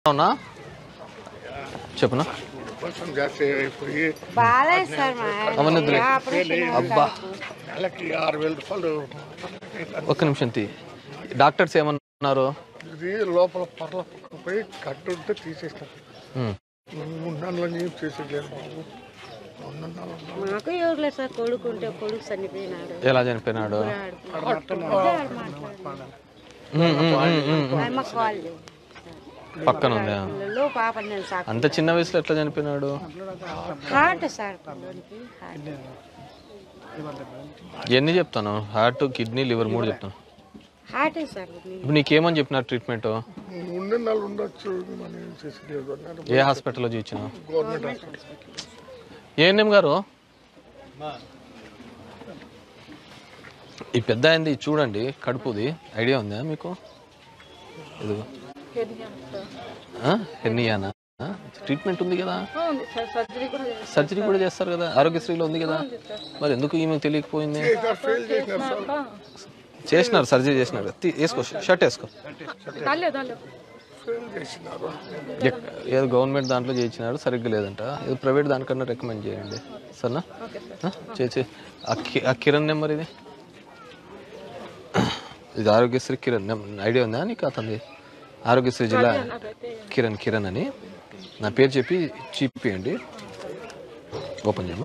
అవునా చెప్పునా కొంచెం జాస్తి అయిపోయి బాగాలేదు సార్ మా ఆయన. అవన్నీ వద్దులే. ఆపరేషన్ అబ్బా నెలకి ఆరు వేల రూపాయలు ఒక్క నిమిషం తీ డాక్టర్స్ ఏమన్నారు ఇది లోపల పర్ల పక్కన పోయి కట్టు ఉంటే తీసేస్తారు ఉమ్. మూడు నెలల నుంచి చేసేయలేదు బాబు రెండు నెలలు మాకు ఎవరు లేదు సార్ కొడుకు ఉంటే కొడుకు చనిపోయినాడు ఎలా చనిపోయినాడు ఉమ్, ఉమ్, ఉమ్, ఉమ్. అమ్మ కాళ్ళు పక్కన ఉందా పిల్లలు పాప నేను సాకు అంత చిన్న వయసులో ఎట్లా చనిపోయినాడు హార్ట్ సార్ పిల్లలకి హార్ట్ ఎన్ని చెప్తాను హార్ట్ కిడ్నీ లివర్ మూడు చెప్తాను హార్ట్ సార్ ఇప్పుడు నీకేమని చెప్పినారు ట్రీట్మెంట్ ఉండే నెలలు ఉండొచ్చు మనం ఏం చేసేయలేదు అన్నారు ఏ హాస్పిటల్లో చూపించినావు గవర్నమెంట్ హాస్పిటల్ ఏఎన్ఎం గారు ఈ పెద్ద అయింది చూడండి కడుపుది ఐడియా ఉందా మీకు ఇదిగో ఆ? హెర్నియానా ఆ? ట్రీట్మెంట్ ఉంది కదా సర్జరీ కూడా చేస్తారు కదా ఆరోగ్యశ్రీలో ఉంది కదా మరి ఎందుకు ఈమెకు తెలియకపోయింది ఫెయిల్ చేసినారు సార్ చేసినారు సర్జరీ చేసినారు తీ- వేసుకో షర్ట్ వేసుకో ఫెయిల్ చేసినారు ఎక్- ఏదో గవర్నమెంట్ దాంట్లో చేయించినారు సరిగ్గా లేదంట ఏదో ప్రైవేట్ దానికన్నా రికమెండ్ చేయండి సరేనా ఆ? చేసి ఆ కి- ఆ కిరణ్ నెంబర్ ఇది ఇది ఆరోగ్యశ్రీ కిరణ్ నెం- ఐడియా ఉందా నీకు అతనిది ఆరోగ్యశ్రీ జిల్లా కిరణ్ కిరణ్ అని నా పేరు చెప్పి చూపియండి ఓపెన్ చేయమా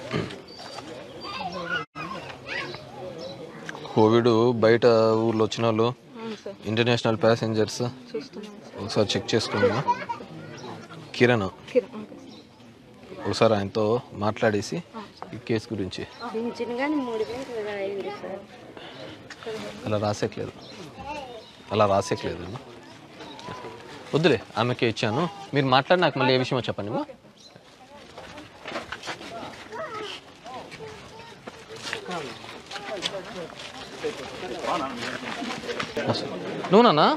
కోవిడ్ బయట ఊర్లో వచ్చిన వాళ్ళు ఇంటర్నేషనల్ ప్యాసింజర్స్ ఒకసారి చెక్ చేసుకున్నాను కిరణ్ ఒకసారి ఆయనతో మాట్లాడేసి ఈ కేసు గురించి పింఛన్ కానీ మూడు వేలు అయింది సార్ అలా రాసేయట్లేదు అలా రాసేయట్లేదు వద్దులే ఆమెకే ఇచ్చాను మీరు మాట్లాడి నాకు మళ్ళీ ఏ విషయమో చెప్పండి అమ్మా నువ్వునా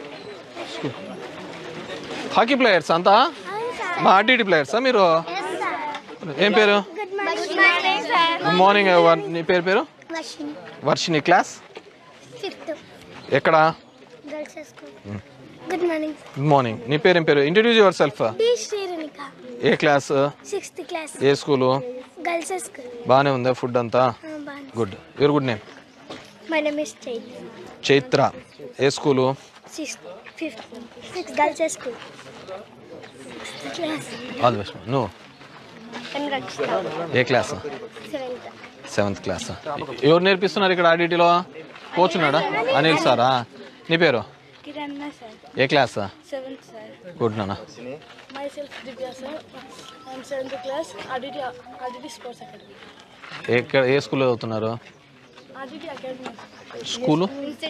హాకీ ప్లేయర్స్ అంతా మా ఆర్టీటీ ప్లేయర్సా మీరు ఏం పేరు గుడ్ మార్నింగ్ నీ పేరు పేరు వర్షిని వర్షిని క్లాస్ ఫిఫ్త్ ఎక్కడ girls school good morning good morning నీ పేరు ఏం పేరు introduce yourself D Sriranika ఏ క్లాస్ సిక్స్త్ క్లాస్ ఏ స్కూలు గర్ల్స్ స్కూల్ బాగానే ఉందా ఫుడ్ అంతా బాగా good your good name my name is చైత్ చైత్ర ఏ school sixth fifth sixth girls school sixth class all best నువ్వు ఎన్ రక్షిత ఏ క్లాస్ సెవెంత్ సెవెంత్ క్లాస్ ఎవరు నేర్పిస్తున్నారు ఇక్కడ ఆడిటీలో కోచ్ ఉన్నాడా అనిల్ సారా నీ పేరు కిరణ్ సార్ ఏ క్లాస్ సెవెంత్ సార్ గుడ్ నాన్న myself Divya sir I'm seventh class Aditi Aditi sports academy ఎక్కడ ఏ స్కూల్లో చదువుతున్నారు Aditi academy school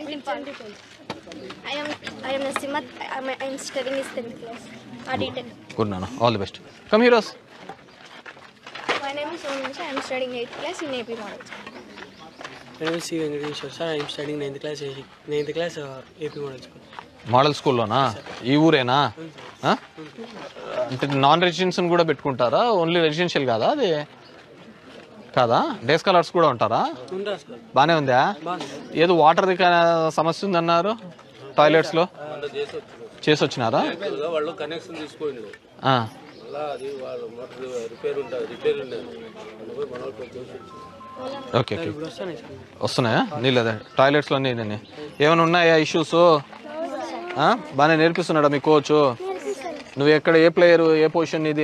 I am I am Nasimat. I am I am studying in seventh class. Auditor. Good నాన్న all the best come heroes My name is Onisha. I am studying eighth class in AP Model. My name is C. Venkateshwar sir. I am studying ninth class, ninth class uh, AP Model School. Model స్కూల్లోనా ఈ ఊరేనా ఆ? అంటే non residential కూడా పెట్టుకుంటారా only residential కాదా అది కాదా డే స్కాలర్స్ కూడా ఉంటారా Undra school. బాగానే ఉందా ఏదో వాటర్ది సమస్య ఉందన్నారు టాయిలెట్స్లో చేసి వచ్చినారా వాళ్ళు కనెక్షన్ తీసుకోండి ఆ. అలా అది వాళ్ళు మోటార్ రిపేర్ ఉంటుంది రిపేర్ ఉండేది వాళ్ళు పోయి మన వాళ్ళు చూసి ఓకే ఓకే ఇప్పుడు వస్తాను సార్ వస్తున్నాయా నీళ్ళు అదే టాయిలెట్స్లో నీళ్ళని ఏమైనా ఉన్నాయా ఇష్యూస్ బాగానే నేర్పిస్తున్నాడా మీ కోచ్ నువ్వు ఎక్కడ ఏ ప్లేయర్ ఏ పొజిషన్ ఇది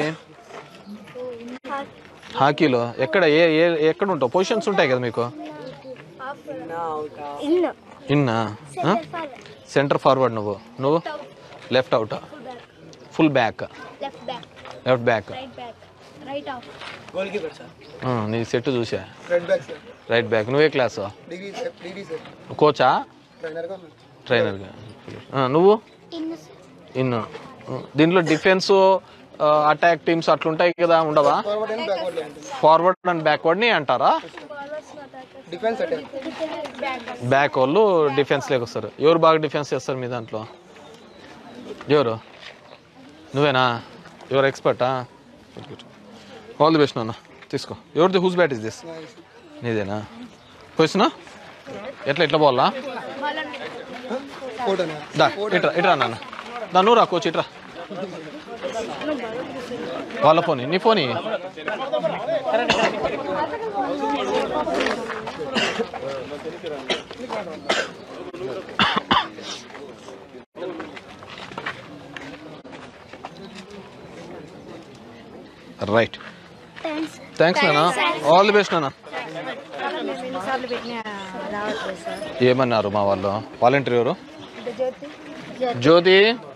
హాకీలో ఎక్కడ ఏ ఏ ఎక్కడ ఉంటావు పొజిషన్స్ ఉంటాయి కదా మీకు In ఇన్నా సెంటర్ ఫార్వర్డ్ నువ్వు నువ్వు left out full back left back, left back right back, right off. Goal keeper sir నీ సెట్ చూసా red back sir right back నువ్వే class degree sir degree sir కోచా ట్రైనర్గా ట్రైనర్గా నువ్వు In ఇన్ను దీంట్లో డిఫెన్స్ అటాక్ టీమ్స్ అట్లుంటాయి కదా ఉండవా ఫార్వర్డ్ అండ్ బ్యాక్వర్డ్ అంటే ఫార్వర్డ్ అండ్ బ్యాక్వర్డ్ ని అంటారా డిఫెన్స్ అటాక్ బ్యాక్ వాళ్ళు డిఫెన్స్ లేక వస్తారు ఎవరు బాగా డిఫెన్స్ చేస్తారు మీ దాంట్లో ఎవరు నువ్వేనా ఎవరు ఎక్స్పర్టా ఆల్ ది బెస్ట్ నాన్న తీసుకో ఎవరిది హూస్ బ్యాట్ ఇస్ దిస్ నీదేనా పోయిస్తున్నా ఎట్లా ఎట్లా పోవాలా ఫోటోనా దా ఇట్రా ఇట్రా నాన్న దా నువ్వు రా కోచ్ ఇట్రా వాళ్ళ ఫోన్ నీ ఫోన్ రైట్ థ్యాంక్స్ నాన్న ఆల్ ది బెస్ట్ నాన్న మేము ఎన్నిసార్లు పెట్టినా రావట్లేదు సార్ ఏమన్నారు మా వాళ్ళు వాలంటీర్ ఎవరు జ్యోతి జ్యోతి